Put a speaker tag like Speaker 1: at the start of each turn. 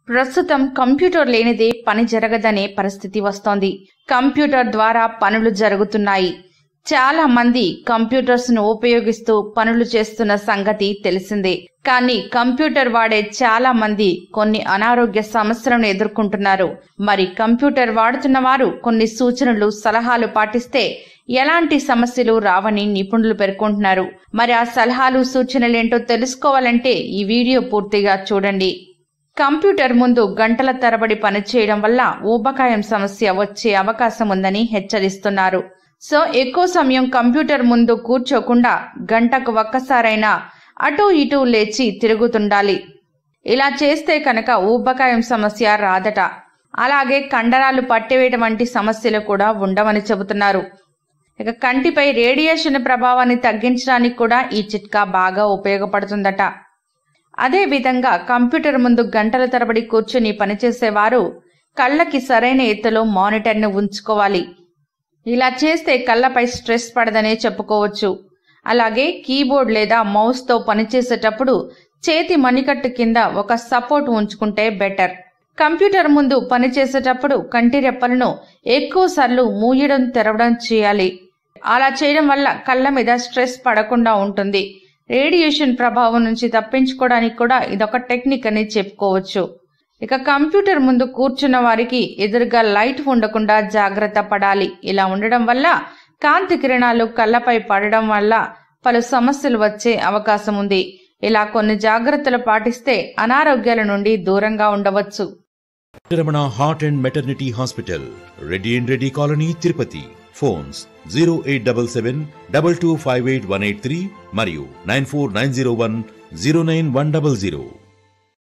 Speaker 1: ప్రస్తుతం కంప్యూటర్ లేనిదే పని జరగదనే పరిస్థితి వస్తోంది కంప్యూటర్ ద్వారా పనులు జరుగుతున్నాయి చాలా మంది కంప్యూటర్స్ ను ఉపయోగిస్తూ పనులు చేస్తున్న సంగతి తెలిసిందే కానీ కంప్యూటర్ వాడే చాలా మంది కొన్ని అనారోగ్య సమస్యలను ఎదుర్కొంటున్నారు మరి కంప్యూటర్ వాడుతున్న వారు కొన్ని సూచనలు సలహాలు పాటిస్తే ఎలాంటి సమస్యలు రావని నిపుణులు పేర్కొంటున్నారు మరి ఆ సలహాలు సూచనలేంటో తెలుసుకోవాలంటే ఈ వీడియో పూర్తిగా చూడండి కంప్యూటర్ ముందు గంటల తరబడి పనిచేయడం వల్ల ఊబకాయం సమస్య వచ్చే అవకాశం ఉందని హెచ్చరిస్తున్నారు సో ఎక్కువ సమయం కంప్యూటర్ ముందు కూర్చోకుండా గంటకు ఒక్కసారైనా అటూ ఇటూ లేచి తిరుగుతుండాలి ఇలా చేస్తే కనుక ఊబకాయం సమస్య రాదట అలాగే కండరాలు పట్టివేయడం వంటి సమస్యలు కూడా ఉండవని చెబుతున్నారు ఇక కంటిపై రేడియేషన్ ప్రభావాన్ని తగ్గించడానికి కూడా ఈ చిట్కా బాగా ఉపయోగపడుతుందట అదే విధంగా కంప్యూటర్ ముందు గంటల తరబడి కూర్చుని పనిచేసేవారు కళ్ళకి సరైన ఎత్తులో మానిటర్ను ఉంచుకోవాలి ఇలా చేస్తే కళ్ళపై స్ట్రెస్ పడదనే చెప్పుకోవచ్చు అలాగే కీబోర్డ్ లేదా మౌస్తో పనిచేసేటప్పుడు చేతి మణికట్టు కింద ఒక సపోర్ట్ ఉంచుకుంటే బెటర్ కంప్యూటర్ ముందు పనిచేసేటప్పుడు కంటి రెప్పలను ఎక్కువ సార్లు మూయడం తెరవడం చేయాలి అలా చేయడం వల్ల కళ్ళ మీద స్ట్రెస్ పడకుండా ఉంటుంది రేడియేషన్ ప్రభావం నుంచి తప్పించుకోవడానికి కూడా ఇదొక టెక్నిక్ అని చెప్పుకోవచ్చు ఇక కంప్యూటర్ ముందు కూర్చున్న వారికి ఎదురుగా లైట్ ఉండకుండా జాగ్రత్త పడాలి ఇలా ఉండడం వల్ల కాంతి కిరణాలు కళ్ళపై పడడం వల్ల పలు సమస్యలు వచ్చే అవకాశం ఉంది ఇలా కొన్ని జాగ్రత్తలు పాటిస్తే అనారోగ్యాల నుండి దూరంగా ఉండవచ్చు
Speaker 2: Ramana heart and maternity hospital Reddy and Reddy colony Tirupati phones zero eight double seven double two five eight one eight three మరియు nine four nine zero one zero nine one double zero